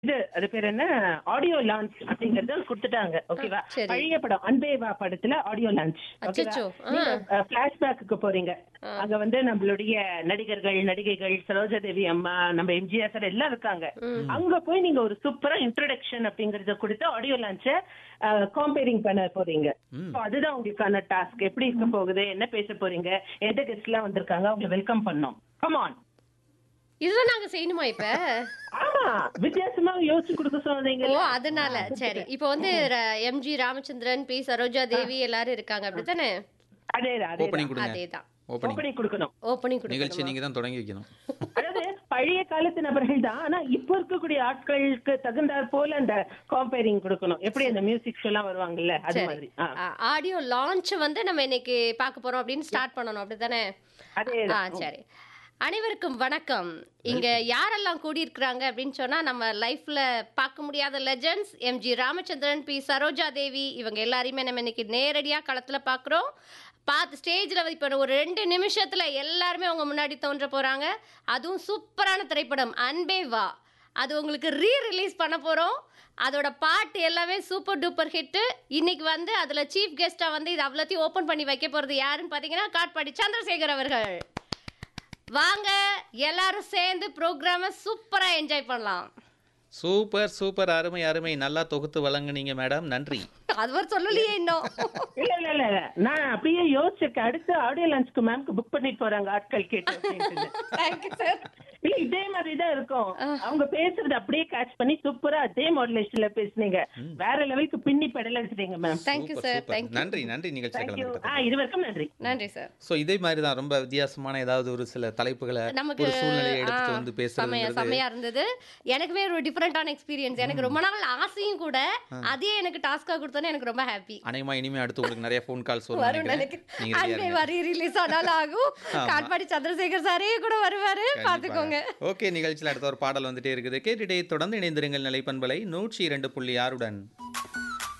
இது அது பேர் என்ன ஆடியோ லான்ச் அப்படிங்கறது கொடுத்துட்டாங்க ஓகேவா சரி. பழைய படம் அன்பேவா படத்துல ஆடியோ லான்ச் அச்சச்சோ, பிளாஷ்பேக்கு போறீங்க அங்க வந்து நம்மளுடைய நடிகர்கள் நடிகைகள் சரோஜா தேவி அம்மா நம்ம எம்ஜிஆர் சார் எல்லாம் இருக்காங்க அங்க போய் நீங்க ஒரு சூப்பரா இன்ட்ரோடக்ஷன் அப்படிங்கறத கொடுத்து ஆடியோ லான்ச்ச காம்பேரிங் பண்ண போறீங்க So அதுதான் உங்களுக்கான டாஸ்க் எப்படி இருக்க போகுது என்ன பேச போறீங்க எந்த கெஸ்ட் எல்லாம் வந்திருக்காங்க அவங்களை வெல்கம் பண்ணோம் கமான் இதுதான் நாங்க செய்யணுமா இப்ப ஆமா வித்தியாசமா யோசிச்சு கொடுக்க சொன்னீங்க ஓ அதனால சரி இப்போ வந்து எம்ஜி ராமச்சந்திரன் பி சரோஜா தேவி எல்லாரும் இருக்காங்க அப்படித்தானே அதேதான் ஓப்பனிங் அதேதான் கொடுங்க அதேதான் ஓப்பனிங் ஓப்பனிங் கொடுக்கணும் ஓப்பனிங் நிகழ்ச்சி கொடுக்கணும் நீங்க தான் தொடங்கி வைக்கணும் அதாவது பழைய காலத்து நபர்கள் தான் ஆனா இப்ப இருக்கக்கூடிய ஆட்களுக்கு தகுந்தாற் போல அந்த காம்பேரிங் கொடுக்கணும் எப்படி அந்த மியூசிக் எல்லாம் வருவாங்கல்ல அது மாதிரி ஆ, ஆடியோ லான்ச் வந்து நம்ம இன்னைக்கு பார்க்க போறோம் அப்படின்னு ஸ்டார்ட் பண்ணணும் அப்படித்தானே ஆ அதேதான் சரி அனைவருக்கும் வணக்கம் இங்க யாரெல்லாம் கூடியிருக்கிறாங்க அப்படின்னு சொன்னா நம்ம லைஃப்ல பார்க்க முடியாத legends MG Ramachandran P Saroja Devi இவங்க எல்லாரையுமே நம்ம இன்னைக்கு நேரடியா களத்துல பாக்குறோம் பார்த்து ஸ்டேஜில் இப்போ ஒரு ரெண்டு நிமிஷத்துல எல்லாருமே அவங்க முன்னாடி தோன்ற போறாங்க அதுவும் சூப்பரான திரைப்படம் அன்பே வா அது உங்களுக்கு ரீ ரிலீஸ் பண்ண போறோம் அதோட பாட்டு எல்லாமே சூப்பர் டூப்பர் ஹிட்டு இன்னைக்கு வந்து அதுல சீஃப் கெஸ்டா வந்து இது அவ்வளோத்தையும் ஓபன் பண்ணி வைக்க போறது யாருன்னு பாத்தீங்கன்னா காட்பாடி சந்திரசேகர் அவர்கள் வாங்க எல்லாரும் சேர்ந்து ப்ரோக்ராம சூப்பரா என்ஜாய் பண்ணலாம் சூப்பர் சூப்பர் அருமை அருமை நல்லா தொகுத்து வழங்குனீங்க மேடம் நன்றி அது வரை சொல்லலையே இன்னும் இல்ல இல்ல இல்ல இல்ல. நான் அப்படியே யோசிச்சிருக்கேன் அடுத்து ஆடியோ லான்ச்க்கு மேம்க்கு புக் பண்ணிட்டு போறாங்க ஆட்கள் கேட்டு அப்படின்ட்டு. தேங்க்யூ சார் இல்ல இதே மாதிரி தான் இருக்கும் அவங்க பேசுறது அப்படியே கேட்ச் பண்ணி சூப்பரா அதே மாடுலேஷன்ல பேசுனீங்க வேற லெவலுக்கு பின்னி பெடல வச்சுட்டீங்க ma'am thank you super sir super thank you நன்றி நன்றி நிகழ்ச்சி தேங்க்யூ கலந்துக்கிட்டது ஆ இது வரைக்கும் நன்றி நன்றி சார் ஸோ இதே மாதிரி தான் ரொம்ப வித்தியாசமான ஏதாவது ஒரு சில தலைப்புகளை நமக்கு ஒரு சூழ்நிலையை எடுத்துட்டு ஆ, வந்து செமையா பேசுறது செமையா இருந்தது எனக்குமே ஒரு டிஃப்ரெண்டான எக்ஸ்பீரியன்ஸ் எனக்கு ரொம்ப நாள் ஆசையும் கூட அதே எனக்கு டாஸ்கா கொடுத்தோன்னே எனக்கு ரொம்ப ஹாப்பி அநேகமா இனிமே அடுத்து உங்களுக்கு நிறைய ஃபோன் கால்ஸ் வரும் வரும் நினைக்கிறேன் நினைக்கிறேன் நீங்க ரெடியா அன்பே இருங்க வரி ரிலீஸ் ஆனாலும் ஆகும் காட்பாடி சந்திரசேகர் சாரே கூட வருவாரு பாத்துக்கோங்க ஓகே நிகழ்ச்சியில் அடுத்த ஒரு பாடல் வந்துட்டே இருக்குது கேட்டுட்டே தொடர்ந்து இணைந்திருங்கள் நிலைப்பண்பலை நூற்றி இரண்டு புள்ளி ஆறுடன்